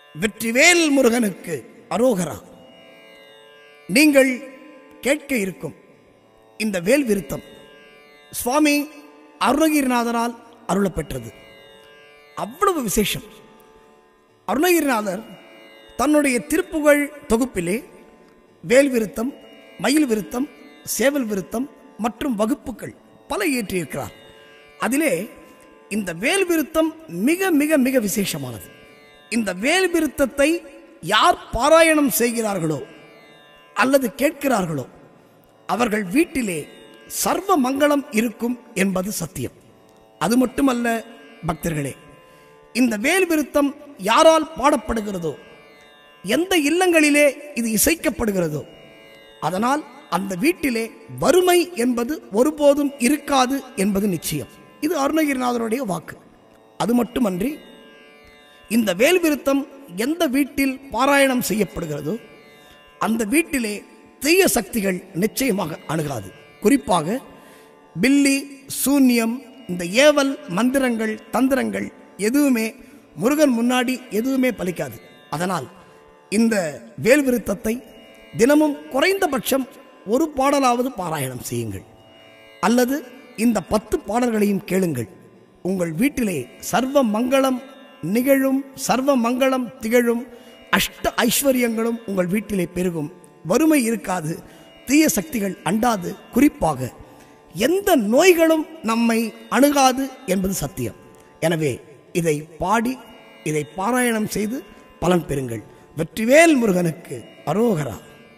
வெற்றிவேல் முருகனுக்கு அரோகரா நீங்கள் கேட்க இருக்கும் இந்த வேல் விருத்தம் சுவாமி அருணகிரிநாதரால் அருளப்பெற்றது அவ்வளவு விசேஷம் அருணகிரிநாதர் தன்னுடைய திருப்புகழ் தொகுப்பிலே வேல் விருத்தம் மயில் விருத்தம் சேவல் விருத்தம் மற்றும் வகுப்புகள் பல இயற்றியிருக்கிறார் அதிலே இந்த வேல் விருத்தம் மிக மிக மிக விசேஷமானது இந்த வேல் விருத்தத்தை யார் பாராயணம் செய்கிறார்களோ அல்லது கேட்கிறார்களோ அவர்கள் வீட்டிலே சர்வ மங்களம் இருக்கும் என்பது சத்தியம் அது மட்டுமல்ல பக்தர்களே இந்த வேல் விருத்தம் யாரால் பாடப்படுகிறதோ எந்த இல்லங்களிலே இது இசைக்கப்படுகிறதோ அதனால் அந்த வீட்டிலே வறுமை என்பது ஒருபோதும் இருக்காது என்பது நிச்சயம் இது அருணகிரிநாதருடைய வாக்கு அது மட்டுமன்றி இந்த வேல் விருத்தம் எந்த வீட்டில் பாராயணம் செய்யப்படுகிறதோ அந்த வீட்டிலே தீய சக்திகள் நிச்சயமாக அணுகாது குறிப்பாக பில்லி சூன்யம் இந்த ஏவல் மந்திரங்கள் தந்திரங்கள் எதுவுமே முருகன் முன்னாடி எதுவுமே பலிக்காது அதனால் இந்த வேல் விருத்தத்தை தினமும் குறைந்தபட்சம் ஒரு பாடலாவது பாராயணம் செய்யுங்கள் அல்லது இந்த பத்து பாடல்களையும் கேளுங்கள் உங்கள் வீட்டிலே சர்வ மங்களம் நிகழும் சர்வ மங்களம் திகழும் அஷ்ட ஐஸ்வர்யங்களும் உங்கள் வீட்டிலே பெருகும் வறுமை இருக்காது தீய சக்திகள் அண்டாது குறிப்பாக எந்த நோய்களும் நம்மை அணுகாது என்பது சத்தியம் எனவே இதை பாடி இதை பாராயணம் செய்து பலன் பெறுங்கள் வெற்றிவேல் முருகனுக்கு அரோகரா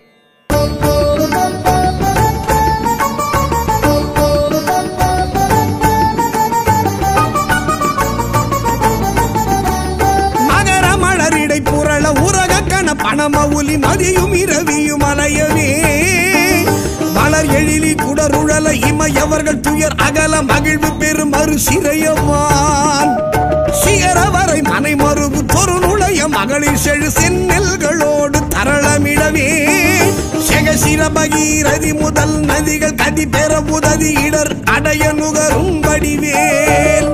மகர மலரிடை புரள உரக கண பணமவுலி மதியும் இரவியும் அலையவே மலர் எழிலி குடருழல இமையவர்கள் துயர் அகல மகிழ்வு பெரும் மறு சிறையவான் சிகர வரை மனை மருகு தொரு நுழைய மகளிர் செழு செந்நெல்களோடு தரளமிடவே செகசிர பகீரதி முதல் நதிகள் கதி பெற உதவி இடர் அடைய நுகரும் வடிவேல்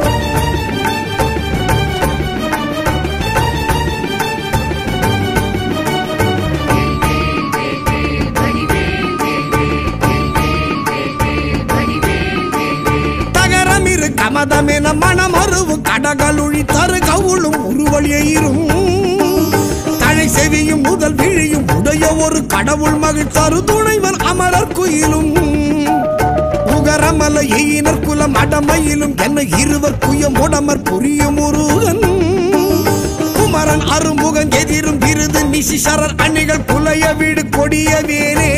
தகரமிரு கமதமென மணமருவு கடகளுழி தரு கவுளும் உருவழியும் தழை செவியும் முதல் விழியும் உடைய ஒரு கடவுள் மகிழ் தரு துணைவன் அமரர் குயிலும் உகரமல எயினர் குலம் அடமையிலும் என்ன இருவர் குயம் உடமர் புரியும் முருகன் குமரன் அருமுகன் எதிரும் விருது நிசிசரர் அணிகள் புலைய வீடு கொடிய வேரே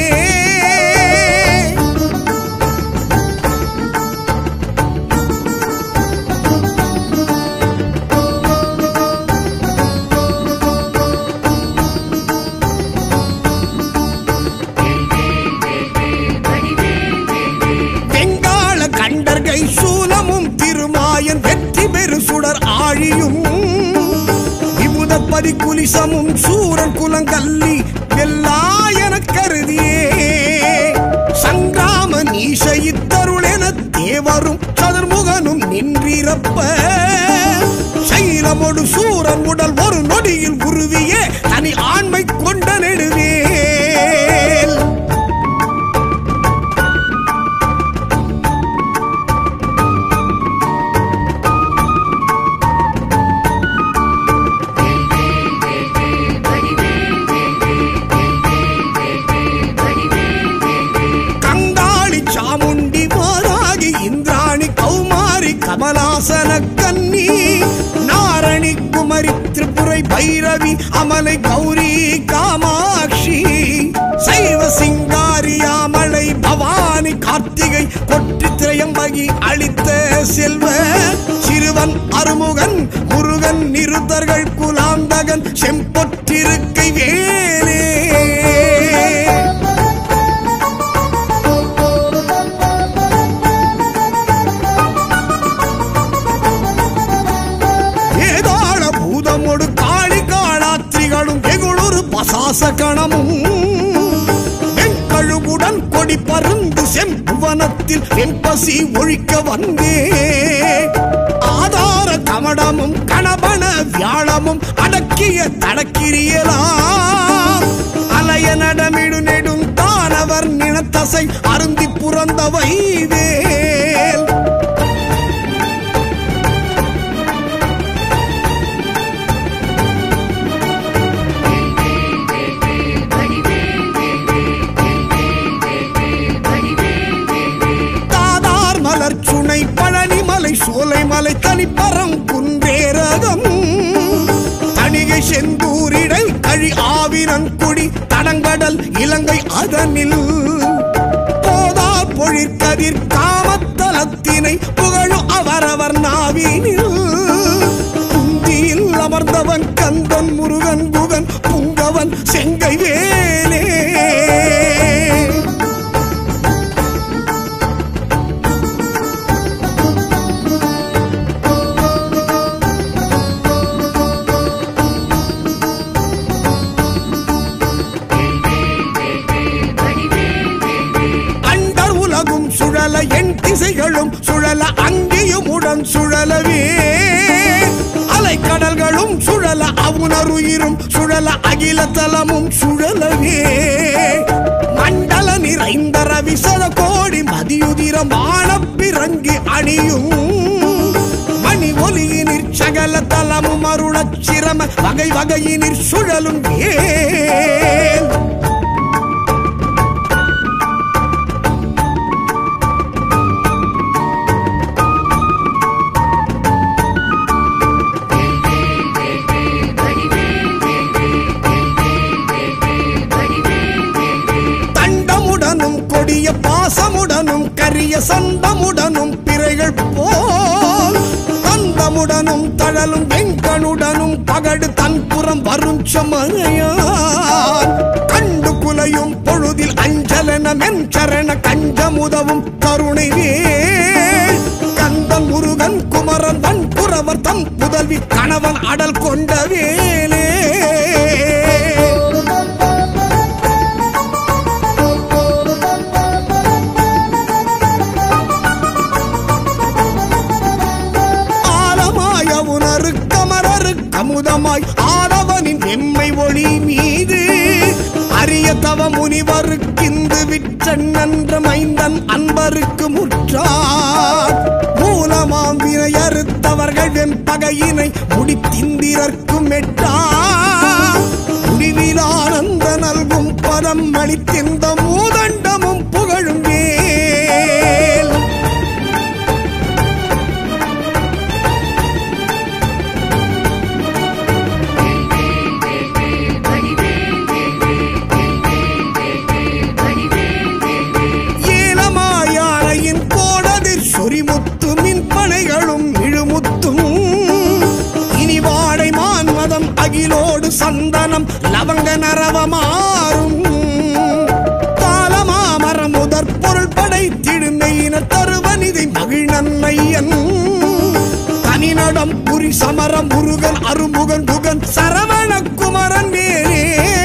வெங்காள கண்டர்கை சூலமும் திருமாயன் வெற்றி பெரு சுடர் ஆழியும் விபுத பரிகுலிசமும் சூரன் குலங்கல்லி வெல்லாயன கருதியே சங்கிராம நீச இத்தருளென தேவரும் சதுர்முகனும் நின்றிரப்ப சைலமொடு சூரன் உடல் ஒரு நொடியில் உருவிய தனி ஆண்மை கொண்ட நெடுவேல் கங்காளி சாமுண்டி மாராகி இந்திராணி கௌமாரி கமலாசன கன்னி நாரணி குமரி திரிபுரை பைரவி அமலை கௌரி காமாட்சி சைவ சிங்காரியாமலை பவானி கார்த்திகை கொற்றி திரையம்பகி அளித்த செல்வ சிறுவன் அருமுகன் முருகன் நிருத்தர்கள் குலாந்தகன் செம்பொற்றிருக்கை வேலே ஏதாள பூதமொடு காளி காளாத்திரிகளும் வெகுளொரு பசாச கணமும் வெண்கழுகுடன் கொடி பருந்து செம்புவனத்தில் வெண்பசி ஒழிக்க வந்தே ஆதார கமடமும் கணபன வியாழமும் அடக்கி அடக்கிய தடக்கிரியலாம் அலைய நடமிடு நெடும் தானவர் நினத்தசை அருந்தி புறந்தவை வேல் தாதார் மலர் சுனை பழனிமலை சோலைமலை தனிப்பரம் குன்றேரகம் தணிகை செந்தூரிடை கழி ஆவினன் குடி தடங்கடல் இலங்கை அதனில் போதார் பொழிற்கதிர் காமத்தலத்தினை புகழும் அவரவர் நாவினில் குந்தியில் அமர்ந்தவன் கந்தன் முருகன் குகன் புங்கவன் செங்கை வேலே அண்டர் உலகும் சுழல என் திசைகளும் சுழல அங்கேயும் உடன் சுழலவே அலைக்கடல்களும் சுழல அவுணருயிரும் சுழல அகில தலமும் சுழலவே மண்டல நிறைந்த ரவிசல கோடி மதியுதிரம் ஆனப்பிறங்கி அணியும் மணி ஒலியினிற் சகல தலமும் அருளச் சிரம வகை வகையினிற் சுழலும் ஏன் தண்டமுடனும் கொடிய பாசமுடனும் கரிய சண்டமுடனும் பிறைகள் போல் கந்தமுடனும் தழலும் வெங்கனுடனும் பகடு தன்புறம் வரும் சமனையான் கண்டு குலையும் பொழுதில் அஞ்சலன மென்சரண கஞ்சமுதவும் கருணை வேல் கந்தன் முருகன் குமரன் வன்புறவர் தம் புதல்வி கணவன் அடல் கொண்ட வேலே ஆலமாய உணரு கமரரு கமுதமாய் ஆடவனின் எம்மை ஒளி மீது அரிய தவ முனிவருக்கிந்து விற்றன்ற மைந்தன் அன்பருக்கு முற்றார் மூலமாம் வினை அறுத்தவர்கள் வெம்பகையினை முடித்திந்திரர்க்கும் எட்டா முடிவில் ஆனந்த நல்கும் பதம் அளித்திந்த மூதண்டமும் புகழும் வேல் ஏலமாயானையின் கோடதிர் சொரிமுத்து மின்பனைகளும் இழுமுத்தும் இனி வாடை மான்மதம் அகிலோடு சந்தனம் லவங்க நரவமாறும் காலமாமரம் முதற் பொருள் படைத்திடுமையின தருவனிதை மகிழ்நன்மையன் தனிநடம் புரி சமரம் முருகன் அருமுகன் புகன் சரவண குமரன் வேலே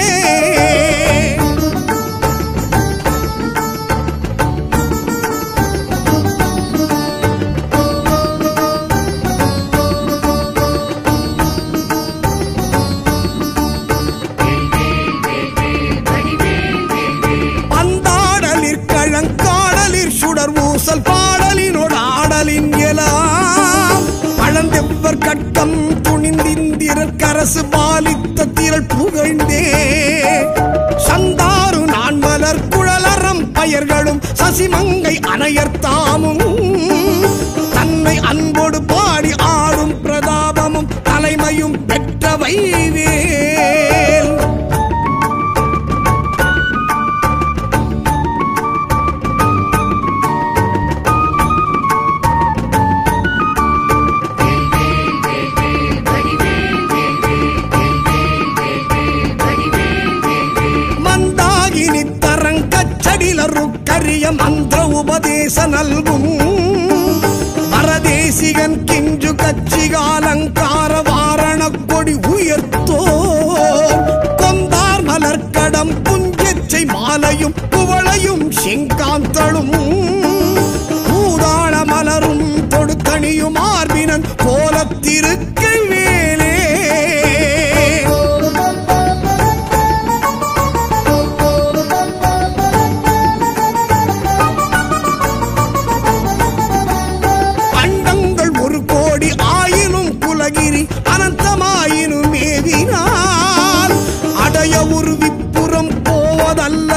பந்தாடலிற் கழங்காடலிற் சுடர் ஊசல் பாடலினோடு ஆடலின் எலாம் பழந்தெவ்வர் கட்டம் துணிந்திந்திரர் கரசு பாலித்த திரள் புகழ்ந்தே சந்தாரு நான் மலர் குழலறம் பயர்களும் சசிமங்கை அணையர் தாமும் தன்னை அன்போடு பாடி ஆடும் பிரதாபமும் தலைமையும் பெற்றவை வேல் மந்தாகினி தரங்கச்சடிலரு கரிய மந்திர உபதேச நல்கும் பரதேசிகன் கிஞ்சு கச்சிகாலங்கார வாரண கொடி உயர்த்தோ கொந்தார் மலர்க்கடம் புஞ்செச்சை மாலையும் குவளையும் செங்காந்தளும் பூதாள மலரும் தொடுத்தணியும் ஆர்பினன் கோலத்திருக்கை வேலே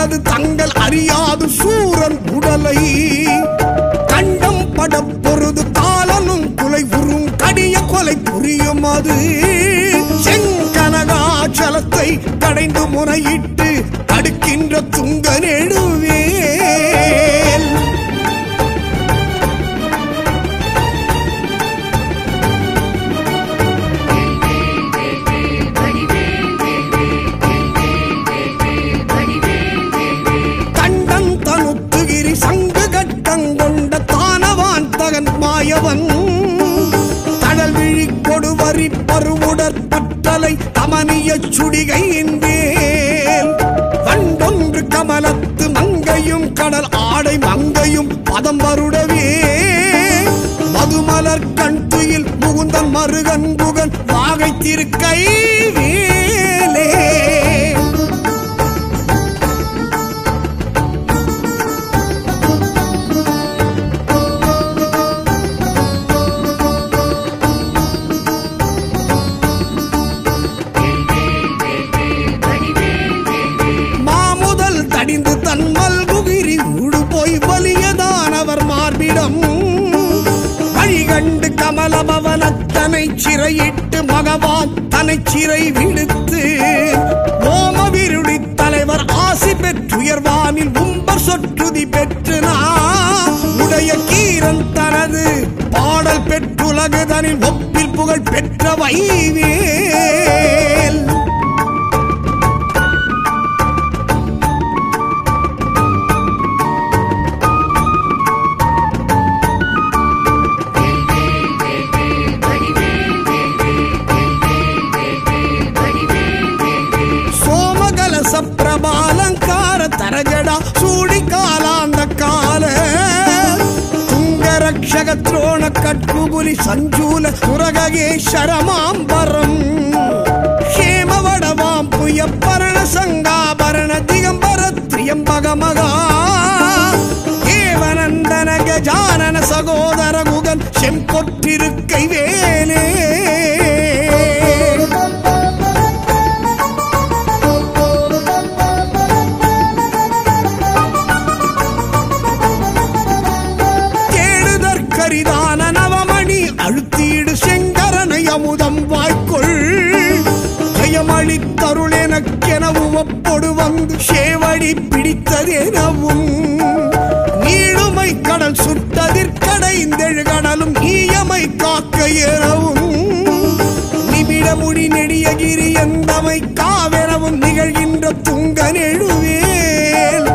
அது தங்கள் அறியாது சூரன் உடலை கண்டம் பட பொருது காலனும் குலை உறும் கடிய கொலை புரியும் அது செங்கனகாச்சலத்தை கடைந்து முறையிட்டு அடுக்கின்ற துங்க நெடுவேல் கண்டன் தனுத்துகிரி சங்கு கட்டங்கொண்ட தானவான் தகன் மாயவன் தடல் விழி கொடுவரி பருவுடற் பட்டலை தமனிய சுடிகையின் வேல் வண்டொன்று கமலத்து மங்கையும் கடல் ஆடை மங்கையும் பதம் வருடவே மதுமலர் கண் துயில் முகுந்தன் மருகன் புகன் வாகை திருக்கை வேலே மாமுதல் தடிந்து தன்மல் குகிரி ஊடு போய் வலியதானவர் மார்பிடம் வழிகண்டு கமலபவனத்தனை சிறையிட்டு மகவான் தனை சிறை விடுத்து ஓமவிருடி தலைவர் ஆசி பெற்றுயர்வானில் உம்பர் சொற்றுதி பெற்று நான் உடைய கீரன் தனது பாடல் பெற்றுலகுதனில் ஒப்பில் புகழ் பெற்ற வைவேல் சோமகலச பிரபாலங்கார தரஜடா சூடி காலாந்த கால துங்கரக்ஷக துரோண கட்குபுலி சஞ்சூல துரகேஸ்வரமாம்பரம் ஹேமவடவாம் புயப்பரண சங்காபரண திகம்பர திரியம்பகமகா தேவநந்தன கஜானன சகோதர குகன் செம்பொற்றிருக்கை வேலே தேடுதற்கரிதான நவமணி அழுத்தீடு செங்கரனை அமுதம் வாய்க்கொள் ஜெயமளித்தருள் எனக்கெனவும் ஒப்பொடு வந்து சேவடி பிடித்ததெனவும் நீளுமை கடல் சுட்டதிற்கடைந்தெழு கடலும் ஈயமை காக்க எனவும் நிமிட முடி நெடியகிரி எந்தமை காவெனவும் நிகழ்கின்ற துங்க நெழுவேல்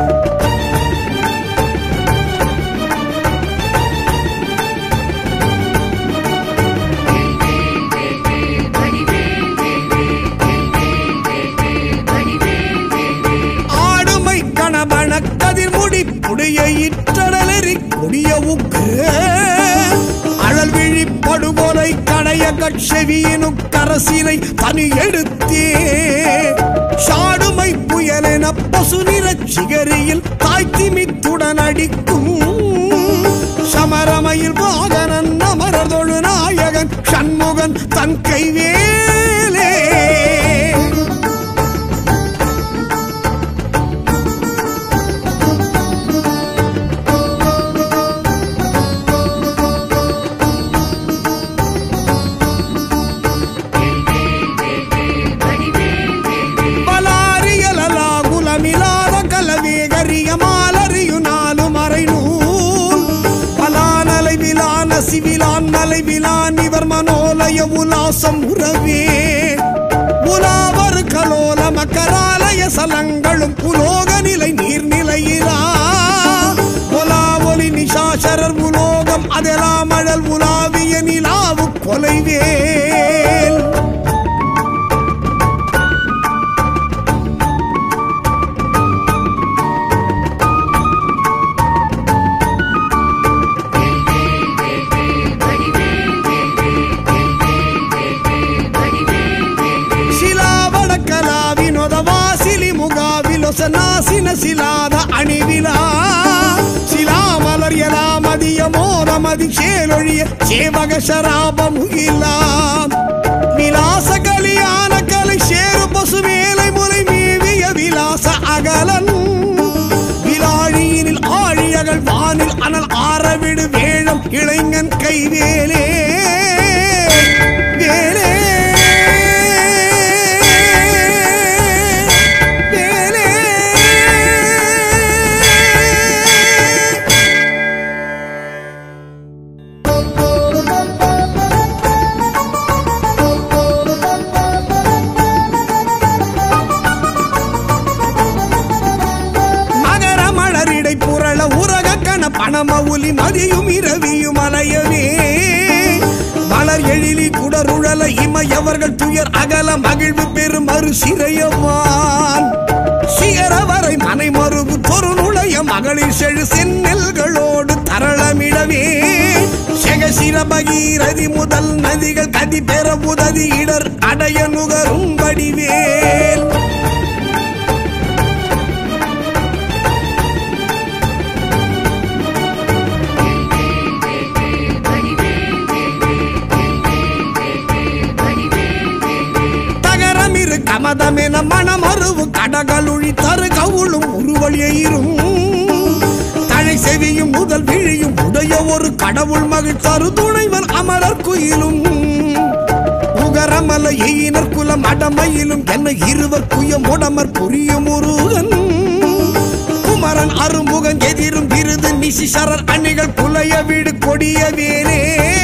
ஆடுமை கணபன கதிர்முடி புடைய இற்றடலெறி கொடிய உக்கு அழல் விழி படுகொலை கடைய கட்செவியினு கரசினை தனி எடுத்தே சாடுமை புயலென பசு நிறச் சிகரியில் தாய்த்திமித்துடன் அடிக்கும் சமரமையில் வாகனன் அமரதொழு நாயகன் சண்முகன் தன் கைவேலே பலாரியலலா குலமிலாத கலவேகரிய மாலறியு நாலு மறை நூல் பலானலை விலான சிவிலான் மலை விலான் இவர் மனோலய உலாசம் உறவே உலாவர் கலோல மக்கராலய சலங்களும் உலோக நிலை நீர்நிலையிலா உலா ஒலி நிஷாசரர் உலோகம் அதெல்லாம் அழல் உலாவிய நிலாவு கொலைவேல் ಶಿಲಾವಡ ಕಲಾವಿನೊದ ವಾಸಿಲಿ ಮುಗಾವಿಲೊಸ ನಾಸಿನ ಶಿಲಾದ ಅಣಿವಿಲ ಶಿಲಾಮಲರ್ಯಲ ಮದಿಯ ಮೋದ ಮದಿ ಶೇಲೊಳಿಯ ಸೇವಗ ಶರಾಬ ಮುಗಿಲ ವಿಲಾಸ ಕಲಿಯಾನ ಕலை சேரு பசு மேலை முறை மேவிய விலாச அகலன் வானில் அனல் ஆறவிடு வேழம் இளைஞன் கைவேலே வேலே வேலே மகர மலரிடை புரள உரக கண பணமவுலி மதியும் இரவியும் அலையவே மலர் எழிலி குடருழல இமையவர்கள் துயர் அகல மகிழ்வு பெரும் மறு சிறையவான் சிகர வரை மனை மறுவு தொரு நுழைய மகளிர் செழு செந்நெல்களோடு தரளமிடவே செகசிர பகீரதி முதல் நதிகள் கதி பெற உதவி இடர் அடைய நுகரும் வடிவேல் தகரமிரு கமதமென மனமருவு கடகளுழி தரு கவுளும் உருவழியும் தழை செவியும் முதல் விழியும் உடைய ஒரு கடவுள் மகிழ் தரு துணைவன் அமரர் குயிலும் உகரமல எயினர் குலம் அடமையிலும் என்ன இருவர் குயம் உடமர் புரியும் முருகன் குமரன் அருமுகன் எதிரும் விருது நிசிசரர் அணிகள் புலைய வீடு கொடிய வேலே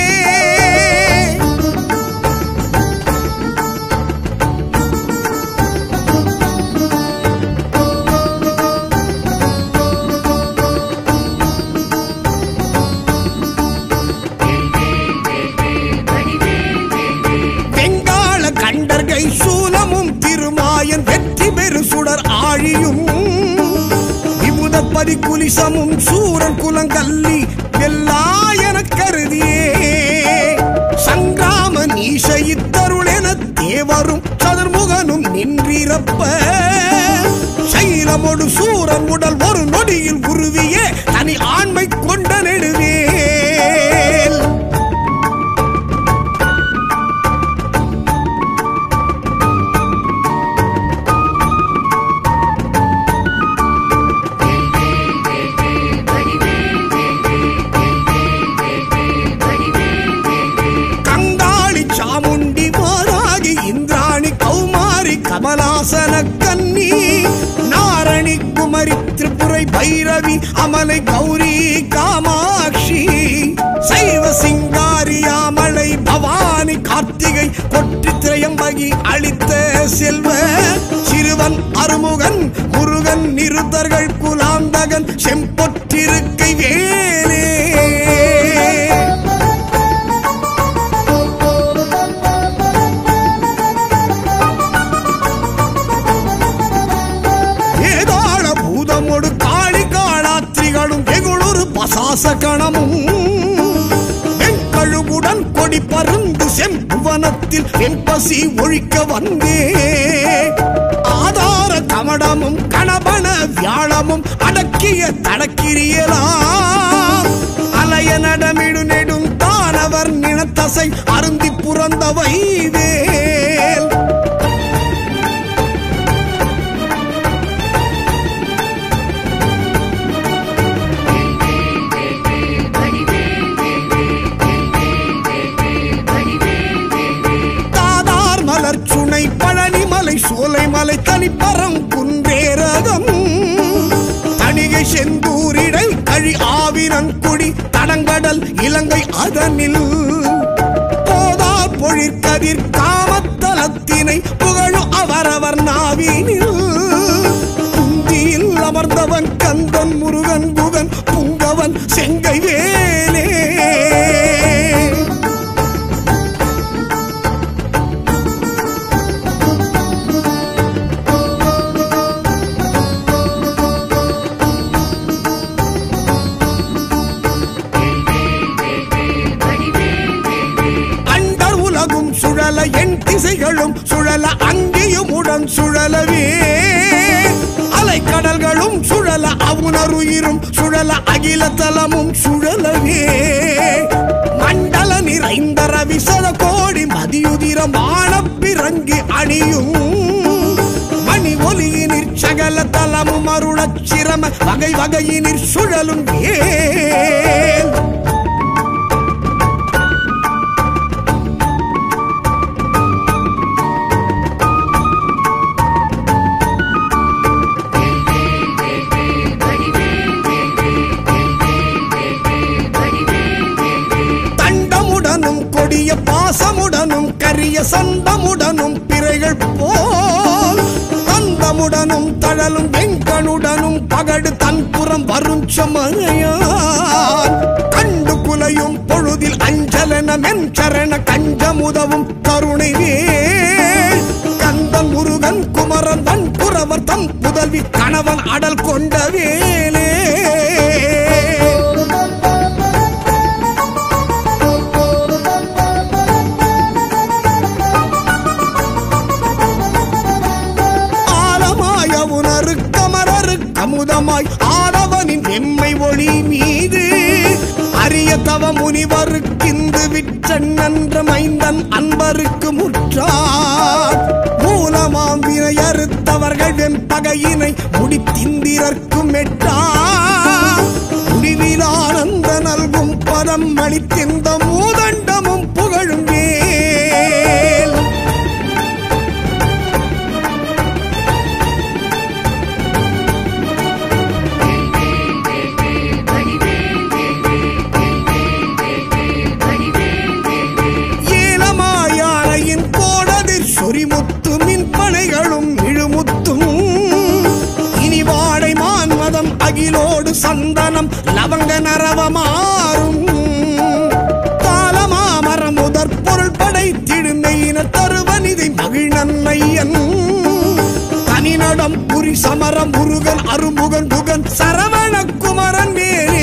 வெங்காள கண்டர்கை சூலமும் திருமாயன் வெற்றி பெரு சுடர் ஆழியும் விமுதப்பதி குலிசமும் சூரன் குலங்கல்லி வெல்லாயன கருதியே சங்கிராம நீச இத்தருள் என தேவரும் சதுர்முகனும் நின்றிரப்ப சைலமொடு சூரன் உடல் ஒரு நொடியில் உருவியே தனி ஆண்மை கொண்ட நெடுவேல் கங்காளி சாமுண்டி மாராகி இந்திராணி கௌமாரி கமலாசன கன்னி நாரணி குமரி திரிபுரை பைரவி அமலை கௌரி காமாட்சி சைவ சிங்காரியாமலை பவானி கார்த்திகை கொற்றி திரையம்பகி அளித்த செல்வ சிறுவன் அருமுகன் முருகன் நிருத்தர்கள் குலாந்தகன் செம்பொற்றிருக்கை வேலே ஏதாள பூதமொடு காளி காளாத்திரிகளும் வெகுளொரு பசாச கணமும் வெண்கழுவுடன் கொடி பருந்து செம்புவனத்தில் வெண்பசி ஒழிக்க வந்தே ஆதார கமடமும் கணபன வியாழமும் அடக்கிய தடக்கிரியலாம் அலைய நடமிடு நெடும் தானவர் நினத்தசை அருந்தி புறந்தவை வேல் தாதார் மலர் சுனை பழனி மலை சோலை மலை தனிப்பரம் குன்றேரகம் தணிகை செந்தூரிடை கழி ஆவினன் குடி தடங்கடல் இலங்கை அதனில் போதார் பொழிற்கதிர் காமத்தலத்தினை புகழும் அவரவர் நாவினில் குந்தியில் அமர்ந்தவன் கந்தன் முருகன் குகன் புங்கவன் செங்கை வேலே அண்டர் உலகும் சுழல என் திசைகளும் சுழல அங்கேயும் உடன் சுழலவே அலைக்கடல்களும் சுழல அவுணருயிரும் சுழல அகில தலமும் சுழலவே மண்டல நிறைந்த ரவிசத கோடி மதியுதிரம் ஆனப்பிறங்கி அணியும் மணி ஒலியினிற் சகல தல வரமும் அருளச் சிரம வகை வகையினிற் சுழலும் ஏன் தண்டமுடனும் கொடிய பாசமுடனும் கரிய சண்டமுடனும் பிறைகள் போல் தந்தமுடனும் தழலும் வெங்கனுடனும் பகடு தன்புறம் வரும் சமனையான் கண்டு குலையும் பொழுதில் அஞ்சலன மென்சரண கஞ்சமுதவும் கருணை வேல் கந்தன் முருகன் குமரன் வன்புறவர் தம் புதல்வி கணவன் அடல் கொண்ட வேலே ஆலமாய உணரு கமரரு கமுதமாய் ஆடவனின் எம்மை ஒளி மீது அரிய தவ முனிவருக்கிந்து விற்றன் நன்ற மைந்தன் அன்பருக்கு முற்றார் மூலமாம் வினை அறுத்தவர்கள் வெம்பகையினை முடித்திந்திரர்க்கும் எட்டா முடிவில் ஆனந்த நல்கும் பதம் அளித்திந்த மூதண்டமும் புகழும் வேல் ஏலமாயானையின் கோடதிர் சொரிமுத்து மின்பனைகளும் இழுமுத்தும் இனி வாடை மான்மதம் அகிலோடு சந்தனம் லவங்க நரவமாறும் காலமாமரம் முதற் பொருள் படைத்திடுமையின தருவனிதை மகிழ்நன்மையன் தனிநடம் புரி சமரம் முருகன் அருமுகன் புகன் சரவண குமரன் வேலே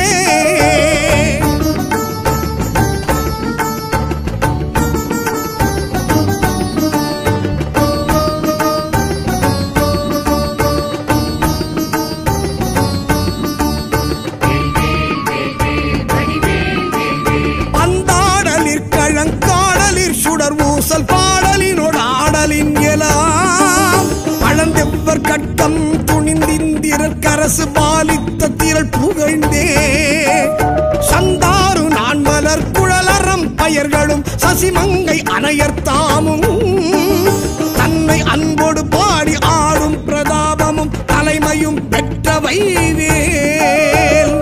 பந்தாடலிற் கழங்காடலிற் சுடர் ஊசல் பாடலினோடு ஆடலின் எலாம் பழந்தெவ்வர் கட்டம் துணிந்திந்திரர் கரசு பாலித்த திரள் புகழ்ந்தே சந்தாரு நான் மலர் குழலறம் பயர்களும் சசிமங்கை அணையர்த்தாமும் தன்னை அன்போடு பாடி ஆடும் பிரதாபமும் தலைமையும் பெற்றவை வேல்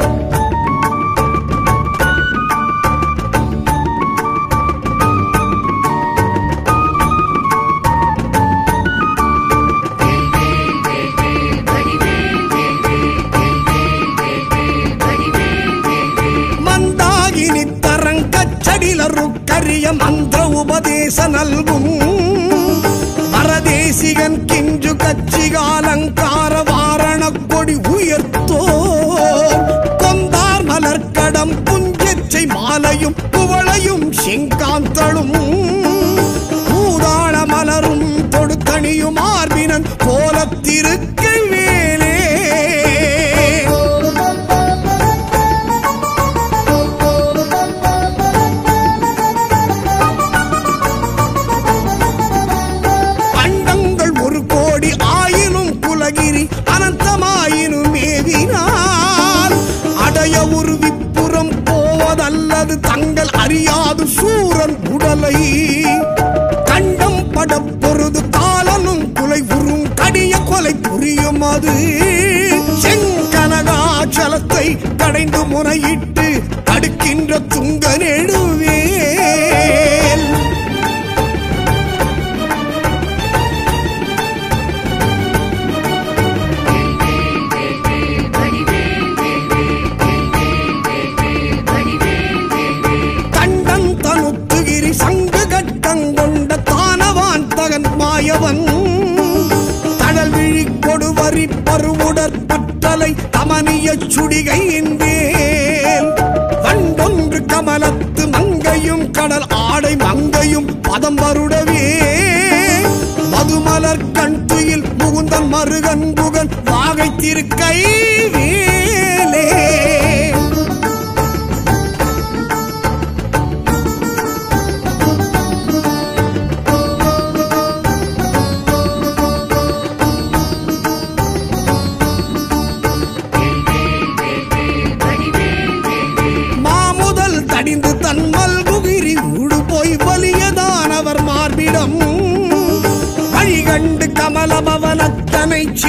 மந்தாகினி தரங்கச்சடிலரு கரிய மந்திர உபதேச நல்கும் பரதேசிகன் கிஞ்சு கச்சிகாலங்கார வாரண கொடி உயர்த்தோ கொந்தார் மலர்க்கடம் புஞ்சச்சை மாலையும் குவளையும் செங்காந்தளும் பூதாள மலரும் தொடுத்தணியும் ஆர்பினன் கோலத்திருக்கை வேலே அண்டங்கள் ஒரு கோடி ஆயினும் குலகிரி அனந்தமாயினும் மேவினால் அடைய ஒரு விப்புறம் போவதல்லது தங்கள் அறியாது சூரன் உடலை கண்டம் பட பொருது காலனும் குலை உறும் கடிய கொலை புரியும் அது செங்கனகாச்சலத்தை கடைந்து முறையிட்டு தடுக்கின்ற துங்க நெடுவேல் கண்டன் தனுத்துகிரி சங்கு கட்டங்கொண்ட தானவான் தகன் மாயவன் தடல் விழி கொடுவரி பருவுடற் பற்றலை தமனிய சுடிகையின் வேல் வண்டொன்று கமலத்து மங்கையும் கடல் ஆடை மங்கையும் பதம் வருடவே மதுமலர் கண் துயில் முகுந்தன் மருகன் புகன் வாகை திருக்கை வேலே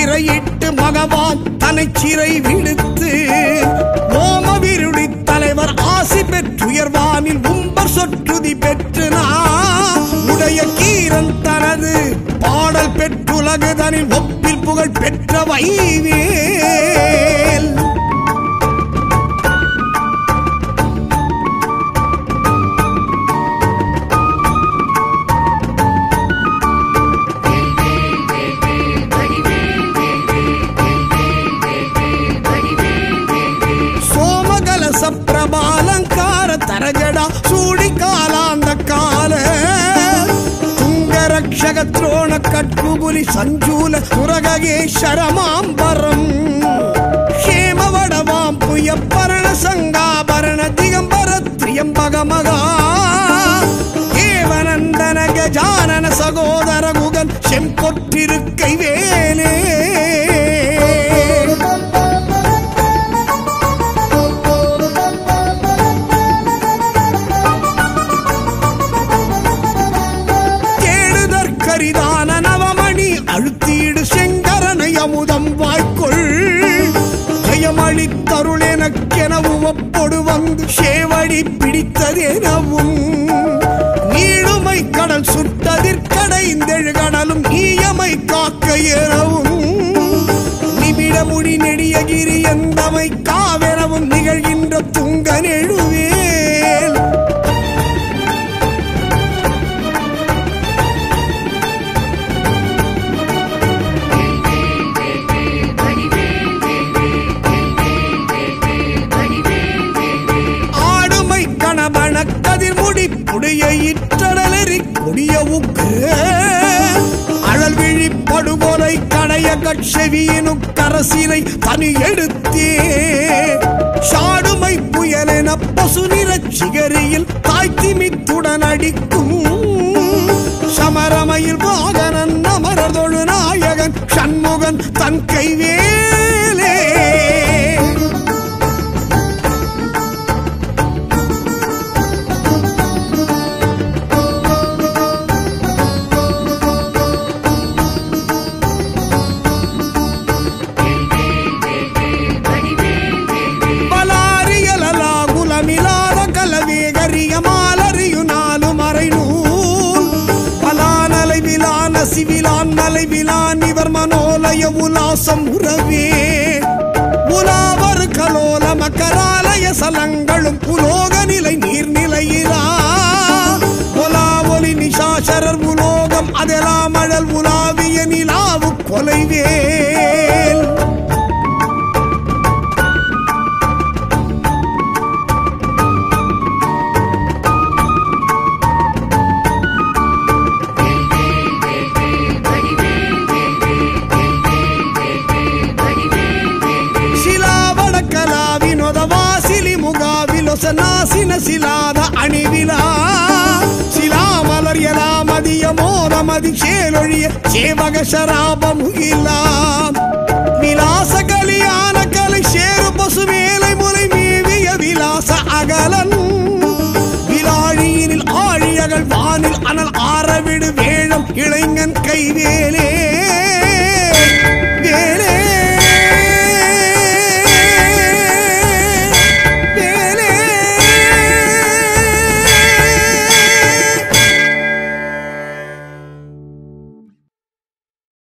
திரையிட்டு மகவான் தன்னை சிறை விடுத்து ஓமவிருடி தலைவர் ஆசி பெற்றுயர்வானில் உம்பர் சொற்றுதி பெற்று நான் உடைய கீரன் தனது பாடல் பெற்றுலகுதனில் ஒப்பில் புகழ் பெற்ற வைவேல் சோமகலச பிரபாலங்கார தரஜடா சூடி காலாந்த கால துங்கரக்ஷக துரோண கட்புபுலி சஞ்சூல சுரகேஸ்வரமாம்பரம் ஹேமவடவாம் புய பரண சங்காபரண திகம்பர திரியம்பகமகா தேவநந்தன கஜானன சகோதர குகன் செம்பொற்றிருக்கை வேலே தேடுதற்கரிதான நவமணி அழுத்தீடு செங்கரனை அமுதம் வாய்க்கொள் ஜெயமளித்தருள் எனக்கெனவும் ஒப்பொடு வந்து சேவடி பிடித்ததெனவும் நீடுமை கடல் சுட்டதிற்கடைந்தெழு கடலும் நீயமை காக்க எனவும் நிமிட முடி நெடியகிரி எந்தமை காவெனவும் நிகழ்கின்ற துங்க நெழுவேல் ஆடுமை கணவன கதிர்முடி புடைய இற்றடலெறி கொடிய உக்கு அழல் விழி படுகொலை கடைய கட்செவியினு கரசினை தனி எடுத்தே சாடுமை புயலென பசு நிறச் சிகரியில் தாய்த்திமித்துடன் அடிக்கும் சமரமையில் வாகனன் அமரதொழு நாயகன் சண்முகன் தன் கைவேலே பலாரியலலா குலமிலாத கலவேகரிய மாலறியு நாலு மறை நூல் பலானலை விலான சிவிலான் மலை விலான் இவர் மனோலய உலாசம் உறவே உலாவர் கலோல மக்கராலய சலங்களும் உலோக நிலை நீர்நிலையிலா உலா ஒலி நிஷாசரர் உலோகம் அதெல்லாம் அழல் உலாவிய நிலாவு கொலைவேல் ಶಿಲಾವಡಕಲ ವಿನೋದವಾ ಸಿಲಿ ಮುಗಾವಿಲೊಸ ನಾಸಿನ ಸಿಲಾದ ಅಣಿವಿಲ ಶಿಲಾ ಮಲರ್ಯಲ ಮದಿಯ ಮೋದ ಮದಿ ಶೇಲೊಳಿಯ ಸೇವಗ ಶರಾಪ ಮುಗಿಲ ವಿಲಾಸ ಕಲಿಯಾನ ಕலை சேரு பசு வேலை முறை மேவிய விலாச அகலன் விலாழியினில் ஆழியகள் வானில் அனல் ஆரவிடு வேழம் இளைஞன் கைவேலே